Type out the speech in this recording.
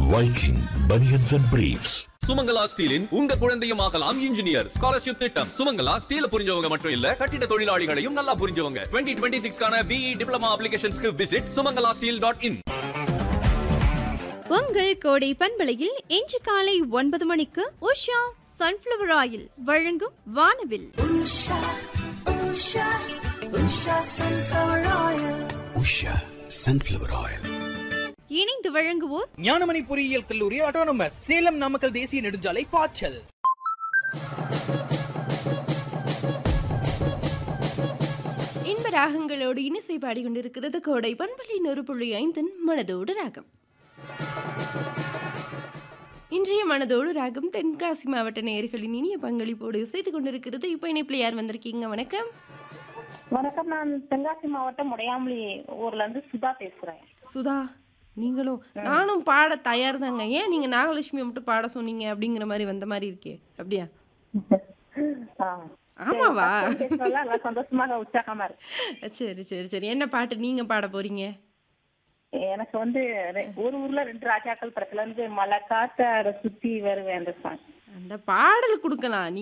Viking Bunions and Briefs. Sumangala ஸ்டீலின் உங்க குழந்தையும் ஆகலாம் இன்ஜினியர் ஸ்காலர்ஷிப் திட்டம் சுமங்கலா ஸ்டீல புரிஞ்சவங்க மட்டும் இல்ல கட்டிட தொழிலாளிகளையும் நல்லா புரிஞ்சவங்க டுவெண்ட்டி டுவெண்ட்டி சிக்ஸ்க்கான பிஇ டிப்ளமா அப்ளிகேஷன்ஸ்க்கு visit Sumangala steel dot in உங்கள் கோடை பண்பலையில் இன்று காலை ஒன்பது மணிக்கு உஷா சன்ஃப்ளவர் ஆயில் வழங்கும் வானவில் Usha, Usha, Usha sunflower oil. Usha sunflower oil இணைந்து வழங்குவோர் ஞானமணி பொறியியல் கல்லூரி ஆட்டோனமஸ் சேலம் நாமக்கல் தேசிய நெடுஞ்சாலை பாய்ச்சல் இன்ப ராகங்களோடு இனிசை பாடிக்கொண்டிருக்கிறது கோடை பண்பலை நூறு புள்ளி ஐந்தின் மனதோடு ராகம் இன்றைய மனதோடு ராகம் தென்காசி மாவட்ட நேயர்களின் இனிய பங்களிப்போடு இசைத்துக் கொண்டிருக்கிறது இப்போ இணைப்பில் யார் வந்திருக்கீங்க வணக்கம் வணக்கம் நான் தென்காசி மாவட்டம் முடையாமலி ஊர்ல இருந்து சுதா பேசுறேன் சுதா நீங்களும் நானும் பாட தயார் தாங்க ஏன் நீங்க நாகலட்சுமி மட்டும் பாட சொன்னீங்க அப்படிங்கிற மாதிரி வந்த மாதிரி இருக்கே அப்படியா ஆ. ஆமாவா பேசுறதுல நல்லா சந்தோஷமாக உற்சாகமா இருக்கு சரி சரி சரி என்ன பாட்டு நீங்க பாட போறீங்க எனக்கு வந்து ரெ- ஒரு ஊர்ல ரெண்டு ராஜாக்கள் படத்துல இருந்து மலை காத்த சுத்தி வருவேன் அந்த சாங் அந்த பாடல் கொடுக்கலாம்